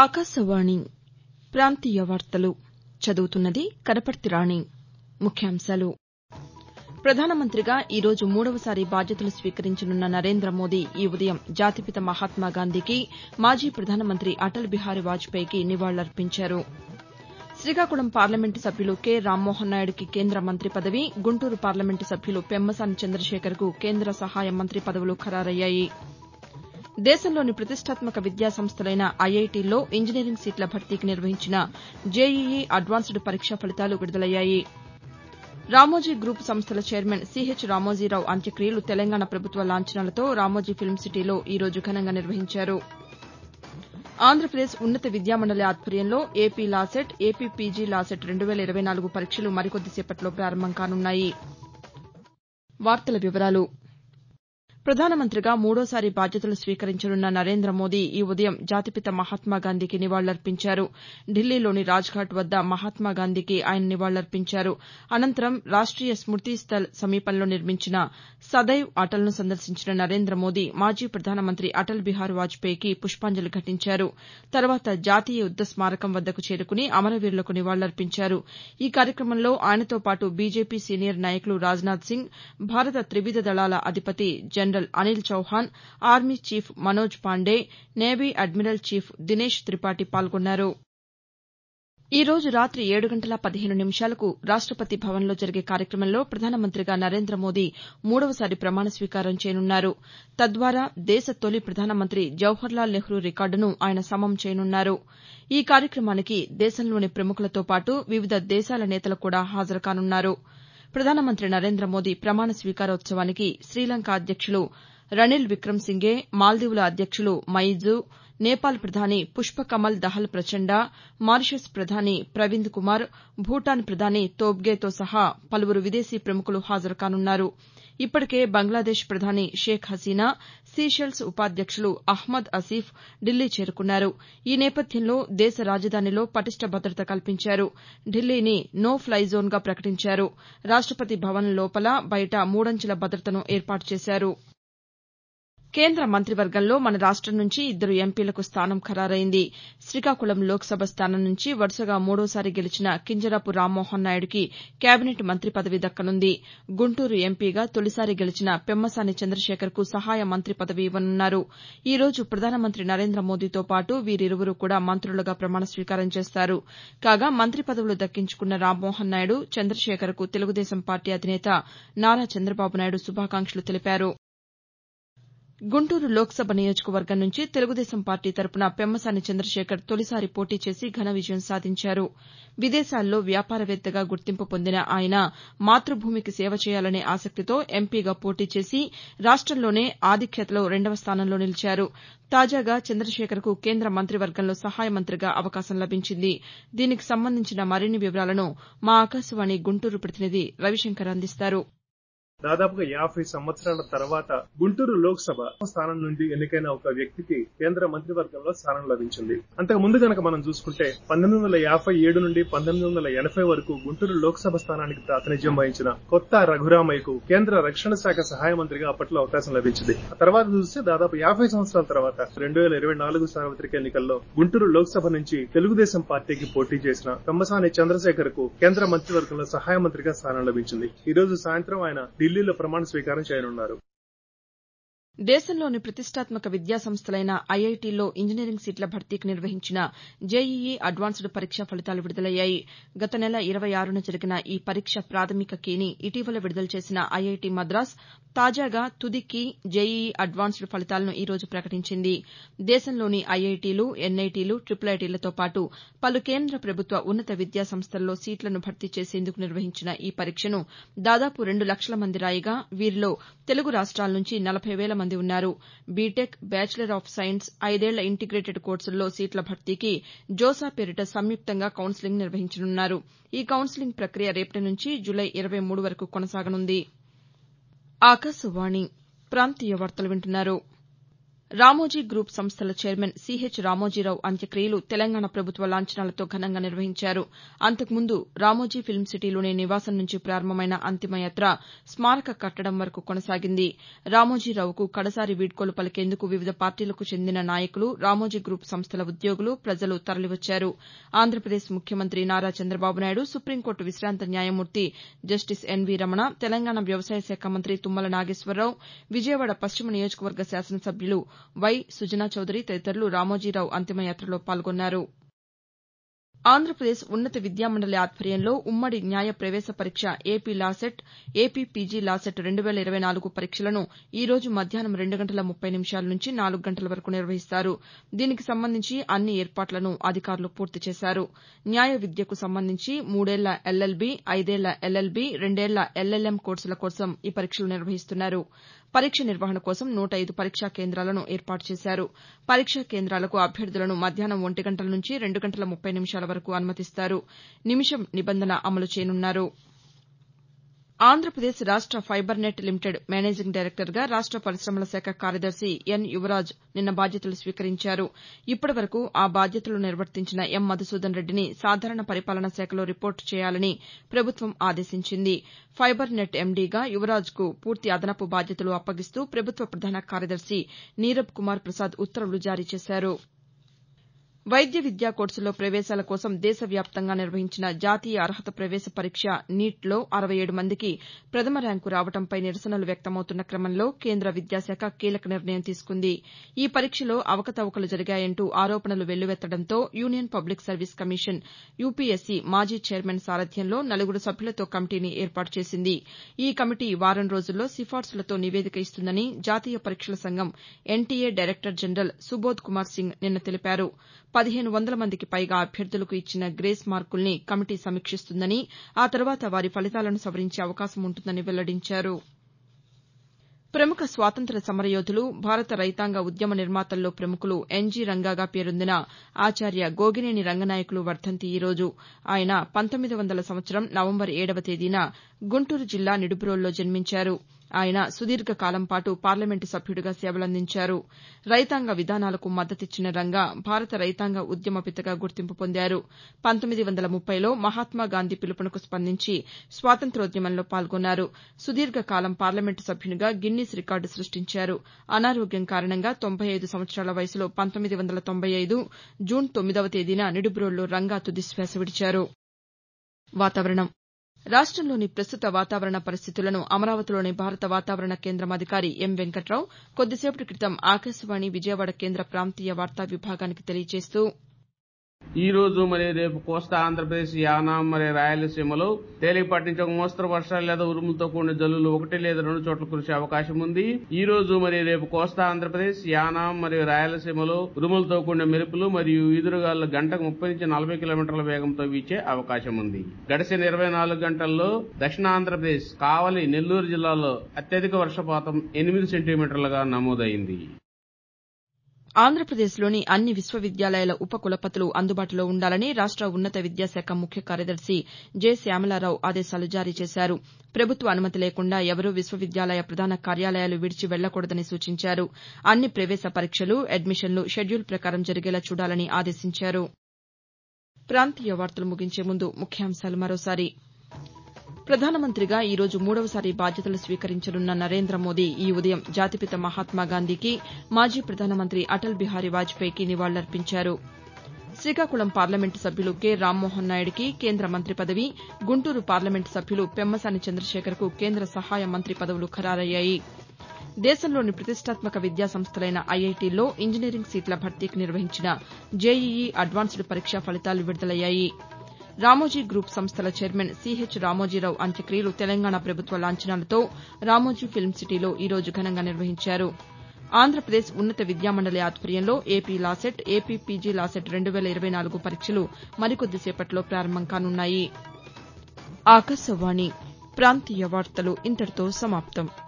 ఆకాశవాణి ప్రాంతీయ వార్తలు చదువుతున్నది కనపర్తి రాణి ముఖ్యాంశాలు ప్రధానమంత్రిగా ఈ రోజు మూడవసారి బాధ్యతలు స్వీకరించనున్న నరేంద్ర మోదీ ఈ ఉదయం జాతిపిత మహాత్మాగాంధీకి మాజీ ప్రధానమంత్రి అటల్ బిహారీ వాజ్పేయికి నివాళులర్పించారు శ్రీకాకుళం పార్లమెంటు సభ్యులు కె రామ్మోహన్ నాయుడుకి కేంద్ర మంత్రి పదవి గుంటూరు పార్లమెంటు సభ్యులు పెమ్మసాని చంద్రశేఖర్కు కేంద్ర సహాయ మంత్రి పదవులు ఖరారయ్యాయి దేశంలోని ప్రతిష్టాత్మక విద్యా సంస్థలైన ఐఐటీల్లో ఇంజనీరింగ్ సీట్ల భర్తీకి నిర్వహించిన జేఈఈ అడ్వాన్స్డ్ పరీక్ష ఫలితాలు విడుదలయ్యాయి రామోజీ గ్రూప్ సంస్థల చైర్మన్ సీహెచ్ రామోజీరావు అంత్యక్రియలు తెలంగాణ ప్రభుత్వ లాంఛనాలతో రామోజీ ఫిల్మ్ సిటీలో ఈ రోజు ఘనంగా నిర్వహించారు ఆంధ్రప్రదేశ్ ఉన్నత విద్యామండలి ఆధ్వర్యంలో AP LAWCET AP PG LAWCET రెండు వేల ఇరవై నాలుగు పరీక్షలు మరికొద్ది సేపట్లో ప్రారంభం కానున్నాయి ప్రధానమంత్రిగా మూడోసారి బాధ్యతలు స్వీకరించనున్న నరేంద్ర మోదీ ఈ ఉదయం జాతిపిత మహాత్మాగాంధీకి నివాళులర్పించారు ఢిల్లీలోని రాజ్ఘాట్ వద్ద మహాత్మాగాంధీకి ఆయన నివాళులర్పించారు అనంతరం రాష్టీయ స్మృతి స్థల్ సమీపంలో నిర్మించిన సదైవ్ అటల్ను సందర్శించిన నరేంద్ర మోదీ మాజీ ప్రధానమంత్రి అటల్ బిహారీ వాజ్పేయికి పుష్పాంజలి ఘటించారు తర్వాత జాతీయ యుద్ద స్మారకం వద్దకు చేరుకుని అమరవీరులకు నివాళులర్పించారు ఈ కార్యక్రమంలో ఆయనతో పాటు బీజేపీ సీనియర్ నాయకులు రాజ్నాథ్ సింగ్ భారత త్రివిధ దళాల అధిపతి general Anil Chauhan army chief Manoj Pandey navy admiral chief Dinesh Tripathi పాల్గొన్నారు ఈ రోజు రాతి ఏడు గంటల పదిహేను నిమిషాలకు రాష్టపతి భవన్లో జరిగే కార్యక్రమంలో ప్రధానమంత్రిగా నరేంద్ర మోదీ మూడవసారి ప్రమాణ స్వీకారం చేయనున్నారు తద్వారా దేశ తొలి ప్రధానమంత్రి జవహర్లాల్ నెహ్రూ రికార్డును ఆయన సమం చేయనున్నారు ఈ కార్యక్రమానికి దేశంలోని ప్రముఖులతో పాటు వివిధ దేశాల నేతలు కూడా హాజరు కానున్నారు ప్రధానమంత్రి నరేంద్ర మోదీ ప్రమాణ స్వీకారోత్సవానికి శ్రీలంక అధ్యక్షులు రనిల్ విక్రమ్సింఘే మాల్దీవుల అధ్యక్షులు మయిజు నేపాల్ ప్రధాని పుష్పకమల్ దహల్ ప్రచండ మారిషస్ ప్రధాని ప్రవింద్ కుమార్ భూటాన్ ప్రధాని తోబ్గే తో సహా పలువురు విదేశీ ప్రముఖులు హాజరు కానున్నారు ఇప్పటికే బంగ్లాదేశ్ ప్రధాని షేక్ హసీనా సీషెల్స్ ఉపాధ్యక్షులు అహ్మద్ అసీఫ్ ఢిల్లీ చేరుకున్నారు ఈ నేపథ్యంలో దేశ రాజధానిలో పటిష్ట భద్రత కల్పించారు ఢిల్లీని నో ఫ్లై జోన్గా ప్రకటించారు రాష్టపతి భవన్ లోపల బయట మూడంచెల భద్రతను ఏర్పాటు చేశారు కేంద్ర మంత్రివర్గంలో మన రాష్టం నుంచి ఇద్దరు ఎంపీలకు స్థానం ఖరారైంది శ్రీకాకుళం లోక్సభ స్థానం నుంచి వరుసగా మూడోసారి గెలిచిన కింజరాపు రామ్మోహన్ నాయుడుకి కేబినెట్ మంత్రి పదవి దక్కనుంది గుంటూరు ఎంపీగా తొలిసారి గెలిచిన పెమ్మసాని చంద్రశేఖర్కు సహాయ మంత్రి పదవి ఇవ్వనున్నారు ఈ రోజు ప్రధానమంత్రి నరేంద్ర మోదీతో పాటు వీరిరువురు కూడా మంత్రులుగా ప్రమాణ స్వీకారం చేస్తారు కాగా మంత్రి పదవులు దక్కించుకున్న రామ్మోహన్ నాయుడు చంద్రశేఖర్కు తెలుగుదేశం పార్టీ అధినేత నారా చంద్రబాబు నాయుడు శుభాకాంక్షలు తెలిపారు గుంటూరు లోక్సభ నియోజకవర్గం నుంచి తెలుగుదేశం పార్టీ తరపున పెమ్మసాని చంద్రశేఖర్ తొలిసారి పోటీ చేసి ఘన విజయం సాధించారు విదేశాల్లో వ్యాపారవేత్తగా గుర్తింపు పొందిన ఆయన మాతృభూమికి సేవ చేయాలనే ఆసక్తితో ఎంపీగా పోటీ చేసి రాష్టంలోనే ఆధిక్యతలో రెండవ స్థానంలో నిలిచారు తాజాగా చంద్రశేఖర్కు కేంద్ర మంత్రివర్గంలో సహాయ మంత్రిగా అవకాశం లభించింది దీనికి సంబంధించిన మరిన్ని వివరాలను మా ఆకాశవాణి గుంటూరు ప్రతినిధి రవిశంకర్ అందిస్తారు దాదాపుగా యాభై సంవత్సరాల తర్వాత గుంటూరు లోక్సభ స్థానం నుండి ఎన్నికైన ఒక వ్యక్తికి కేంద్ర మంత్రివర్గంలో స్థానం లభించింది అంతకు ముందు కనుక మనం చూసుకుంటే పంతొమ్మిది వందల యాభై ఏడు నుండి పంతొమ్మిది వందల ఎనభై వరకు గుంటూరు లోక్సభ స్థానానికి ప్రాతినిధ్యం వహించిన కొత్త రఘురామయ్యకు కేంద్ర రక్షణ శాఖ సహాయ మంత్రిగా అప్పట్లో అవకాశం లభించింది ఆ తర్వాత చూస్తే దాదాపు యాభై సంవత్సరాల తర్వాత రెండు వేల ఇరవై నాలుగు సార్వత్రిక ఎన్నికల్లో గుంటూరు లోక్సభ నుంచి తెలుగుదేశం పార్టీకి పోటీ చేసిన కమ్మసాని చంద్రశేఖర్ కు కేంద్ర మంత్రివర్గంలో సహాయ మంత్రిగా స్థానం లభించింది ఈ రోజు సాయంత్రం ఆయన ఢిల్లీలో ప్రమాణ స్వీకారం చేయనున్నారు దేశంలోని ప్రతిష్టాత్మక విద్యా సంస్థలైన ఐఐటీల్లో ఇంజనీరింగ్ సీట్ల భర్తీకి నిర్వహించిన జేఈఈ అడ్వాన్స్డ్ పరీక్ష ఫలితాలు విడుదలయ్యాయి గత నెల ఇరవై ఆరున జరిగిన ఈ పరీక్ష ప్రాథమిక కీని ఇటీవల విడుదల చేసిన ఐఐటీ మద్రాస్ తాజాగా తుది కీ జేఈఈ అడ్వాన్స్డ్ ఫలితాలను ఈ రోజు ప్రకటించింది దేశంలోని ఐఐటీలు ఎన్ఐటీలు ట్రిపుల్ ఐటీలతో పాటు పలు కేంద్ర ప్రభుత్వ ఉన్నత విద్యా సంస్థల్లో సీట్లను భర్తీ చేసేందుకు నిర్వహించిన ఈ పరీక్షను దాదాపు రెండు లక్షల మంది రాయగా వీరిలో తెలుగు రాష్ట్రాల నుంచి నలభై వేల మంది ఉన్నారు బీటెక్ బ్యాచిలర్ ఆఫ్ సైన్స్ ఐదేళ్ల ఇంటిగ్రేటెడ్ కోర్సుల్లో సీట్ల భర్తీకి జోసా పేరిట సంయుక్తంగా కౌన్సిలింగ్ నిర్వహించనున్నారు ఈ కౌన్సిలింగ్ ప్రక్రియ రేపటి నుంచి జూలై ఇరవై మూడు వరకు కొనసాగనుంది ఆకాశవాణి ప్రాంతీయ వార్తలు వింటున్నారు రామోజీ గ్రూప్ సంస్థల చైర్మన్ సీహెచ్ రామోజీరావు అంత్యక్రియలు తెలంగాణ ప్రభుత్వ లాంఛనాలతో ఘనంగా నిర్వహించారు అంతకుముందు రామోజీ ఫిల్మ్ సిటీలోని నివాసం నుంచి ప్రారంభమైన అంతిమయాత్ర స్మారక కట్టడం వరకు కొనసాగింది రామోజీరావుకు కడసారి వీడ్కోలు పలికేందుకు వివిధ పార్టీలకు చెందిన నాయకులు రామోజీ గ్రూప్ సంస్థల ఉద్యోగులు ప్రజలు తరలివచ్చారు ఆంధ్రప్రదేశ్ ముఖ్యమంత్రి నారా చంద్రబాబు నాయుడు సుప్రీంకోర్టు విశాంత న్యాయమూర్తి జస్టిస్ ఎన్వీ రమణ తెలంగాణ వ్యవసాయ శాఖ మంత్రి తుమ్మల నాగేశ్వరరావు విజయవాడ పశ్చిమ నియోజకవర్గ శాసనసభ్యులు వై సుజనా చౌదరి తదితరులు రామోజీరావు అంతిమయాత్రలో పాల్గొన్నారు ఆంధ్రప్రదేశ్ ఉన్నత విద్యామండలి ఆధ్వర్యంలో ఉమ్మడి న్యాయ ప్రవేశ పరీక్ష AP LAWCET AP PG LAWCET రెండు వేల ఇరవై నాలుగు పరీక్షలను ఈ రోజు మధ్యాహ్నం రెండు గంటల ముప్పై నిమిషాల నుంచి నాలుగు గంటల వరకు నిర్వహిస్తారు దీనికి సంబంధించి అన్ని ఏర్పాట్లను అధికారులు పూర్తి చేశారు న్యాయ విద్యకు సంబంధించి మూడేళ్ల ఎల్ఎల్బీ ఐదేళ్ల ఎల్ఎల్బీ రెండేళ్ల ఎల్ఎల్ఎం కోర్సుల కోసం ఈ పరీక్షలు నిర్వహిస్తున్నారు పరీక్ష నిర్వహణ కోసం నూట ఐదు పరీక్షా కేంద్రాలను ఏర్పాటు చేశారు పరీక్షా కేంద్రాలకు అభ్యర్థులను మధ్యాహ్నం ఒంటి గంటల నుంచి రెండు గంటల ముప్పై నిమిషాల వరకు అనుమతిస్తారు నిమిషం నిబంధన అమలు చేయనున్నారు ఆంధ్రప్రదేశ్ రాష్ట ఫైబర్ నెట్ లిమిటెడ్ మేనేజింగ్ డైరెక్టర్గా రాష్ట పరిశమల శాఖ కార్యదర్శి ఎన్ యువరాజ్ నిన్న బాధ్యతలు స్వీకరించారు ఇప్పటి వరకు ఆ బాధ్యతలు నిర్వర్తించిన ఎం మధుసూదన్ రెడ్డిని సాధారణ పరిపాలనా శాఖలో రిపోర్టు చేయాలని ప్రభుత్వం ఆదేశించింది ఫైబర్ నెట్ ఎండీగా యువరాజ్కు పూర్తి అదనపు బాధ్యతలు అప్పగిస్తూ ప్రభుత్వ ప్రధాన కార్యదర్శి నీరబ్ కుమార్ ప్రసాద్ ఉత్తర్వులు జారీ చేశారు వైద్య విద్యా కోర్సుల్లో ప్రవేశాల కోసం దేశవ్యాప్తంగా నిర్వహించిన జాతీయ అర్హత ప్రవేశ పరీక్ష నీట్లో అరవై ఏడు మందికి ప్రథమ ర్యాంకు రావడంపై నిరసనలు వ్యక్తమవుతున్న క్రమంలో కేంద్ర విద్యాశాఖ కీలక నిర్ణయం తీసుకుంది ఈ పరీక్షలో అవకతవకలు జరిగాయంటూ ఆరోపణలు వెల్లువెత్తడంతో union public service commission UPSC మాజీ చైర్మన్ సారథ్యంలో నలుగురు సభ్యులతో కమిటీని ఏర్పాటు చేసింది ఈ కమిటీ వారం రోజుల్లో సిఫార్సులతో నివేదిక ఇస్తుందని జాతీయ పరీక్షల సంఘం NTA director general Subodh Kumar Singh నిన్న తెలిపారు పదిహేను వందల మందికి పైగా అభ్యర్థులకు ఇచ్చిన గ్రేస్ మార్కుల్ని కమిటీ సమీక్షిస్తుందని ఆ తర్వాత వారి ఫలితాలను సవరించే అవకాశం ఉంటుందని వెల్లడించారు ప్రముఖ స్వాతంత్ర్య సమరయోధులు భారత రైతాంగ ఉద్యమ నిర్మాతల్లో ప్రముఖులు ఎన్జీ రంగాగా పేరొందిన ఆచార్య గోగినేని రంగనాయకులు వర్దంతి ఈ రోజు ఆయన పంతొమ్మిది వందల సంవత్సరం నవంబర్ ఏడవ తేదీన గుంటూరు జిల్లా నిడుబ్రోలులో జన్మించారు ఆయన సుదీర్ఘ కాలం పాటు పార్లమెంటు సభ్యుడిగా సేవలందించారు రైతాంగ విధానాలకు మద్దతిచ్చిన రంగా భారత రైతాంగ ఉద్యమ పితగా గుర్తింపు పొందారు పంతొమ్మిది వందల ముప్పైలో మహాత్మాగాంధీ పిలుపునకు స్పందించి స్వాతంత్ర్యోద్యమంలో పాల్గొన్నారు సుదీర్ఘ కాలం పార్లమెంటు సభ్యునిగా గిన్నీస్ రికార్డు సృష్టించారు అనారోగ్యం కారణంగా తొంభై ఐదు సంవత్సరాల వయసులో పంతొమ్మిది వందల తొంభై ఐదు జూన్ తొమ్మిదవ తేదీన నిడుబ్రోలులో రంగా తుదిశ్వాస విడిచారు వాతావరణం రాష్టంలోని ప్రస్తుత వాతావరణ పరిస్థితులను అమరావతిలోని భారత వాతావరణ కేంద్రం అధికారి ఎం వెంకట్రావు కొద్దిసేపటి క్రితం ఆకాశవాణి విజయవాడ కేంద్ర ప్రాంతీయ వార్తా విభాగానికి తెలియజేస్తూ ఈ రోజు మరియు రేపు కోస్తా ఆంధ్రప్రదేశ్ యానాం మరియు రాయలసీమలో తేలికపాటి నుంచి ఒక మోస్తరు వర్షాలు లేదా ఉరుములతో కూడిన జల్లులు ఒకటి లేదా రెండు చోట్ల కురిసే అవకాశం ఉంది ఈ రోజు మరియు రేపు కోస్తా ఆంధ్రప్రదేశ్ యానాం మరియు రాయలసీమలో ఉరుములతో కూడిన మెరుపులు మరియు ఈదురుగాలు గంటకు ముప్పై నుంచి నలభై కిలోమీటర్ల వేగంతో వీచే అవకాశం ఉంది గడిచిన ఇరవై నాలుగు గంటల్లో దక్షిణ ఆంధ్రప్రదేశ్ కావలి నెల్లూరు జిల్లాలో అత్యధిక వర్షపాతం ఎనిమిది సెంటీమీటర్లుగా నమోదైంది ఆంధ్రప్రదేశ్లోని అన్ని విశ్వవిద్యాలయాల ఉపకులపతులు అందుబాటులో ఉండాలని రాష్ట ఉన్నత విద్యాశాఖ ముఖ్య కార్యదర్శి జె శ్యామలారావు ఆదేశాలు జారీ చేశారు ప్రభుత్వ అనుమతి లేకుండా ఎవరూ విశ్వవిద్యాలయ ప్రధాన కార్యాలయాలు విడిచి వెళ్లకూడదని సూచించారు అన్ని ప్రవేశ పరీక్షలు అడ్మిషన్లు షెడ్యూల్ ప్రకారం జరిగేలా చూడాలని ఆదేశించారు ప్రాంతీయ వార్తలు ముగించే ముందు ముఖ్యాంశాలు మరోసారి ప్రధానమంత్రిగా ఈ రోజు మూడవసారి బాధ్యతలు స్వీకరించనున్న నరేంద్ర మోదీ ఈ ఉదయం జాతిపిత మహాత్మాగాంధీకి మాజీ ప్రధానమంత్రి అటల్ బిహారీ వాజ్పేయికి నివాళులర్పించారు శ్రీకాకుళం పార్లమెంటు సభ్యులు కె రామ్మోహన్ నాయుడుకి కేంద్ర మంత్రి పదవి గుంటూరు పార్లమెంటు సభ్యులు పెమ్మసాని చంద్రశేఖర్కు కేంద్ర సహాయ మంత్రి పదవులు ఖరారయ్యాయి దేశంలోని ప్రతిష్టాత్మక విద్యా సంస్థలైన ఐఐటీల్లో ఇంజనీరింగ్ సీట్ల భర్తీకి నిర్వహించిన జేఈఈ అడ్వాన్స్డ్ పరీక్షా ఫలితాలు విడుదలయ్యాయి రామోజీ గ్రూప్ సంస్థల చైర్మన్ సీహెచ్ రామోజీరావు అంత్యక్రియలు తెలంగాణ ప్రభుత్వ లాంఛనాలతో రామోజీ ఫిల్మ్ సిటీలో ఈ రోజు ఘనంగా నిర్వహించారు ఆంధ్రప్రదేశ్ ఉన్నత విద్యామండలి ఆధ్వర్యంలో AP LAWCET AP PG LAWCET రెండు వేల ఇరవై నాలుగు పరీక్షలు మరికొద్దిసేపట్లో ప్రారంభం కానున్నాయి ఆకాశవాణి ప్రాంతీయ వార్తలు ఇంతటితో సమాప్తం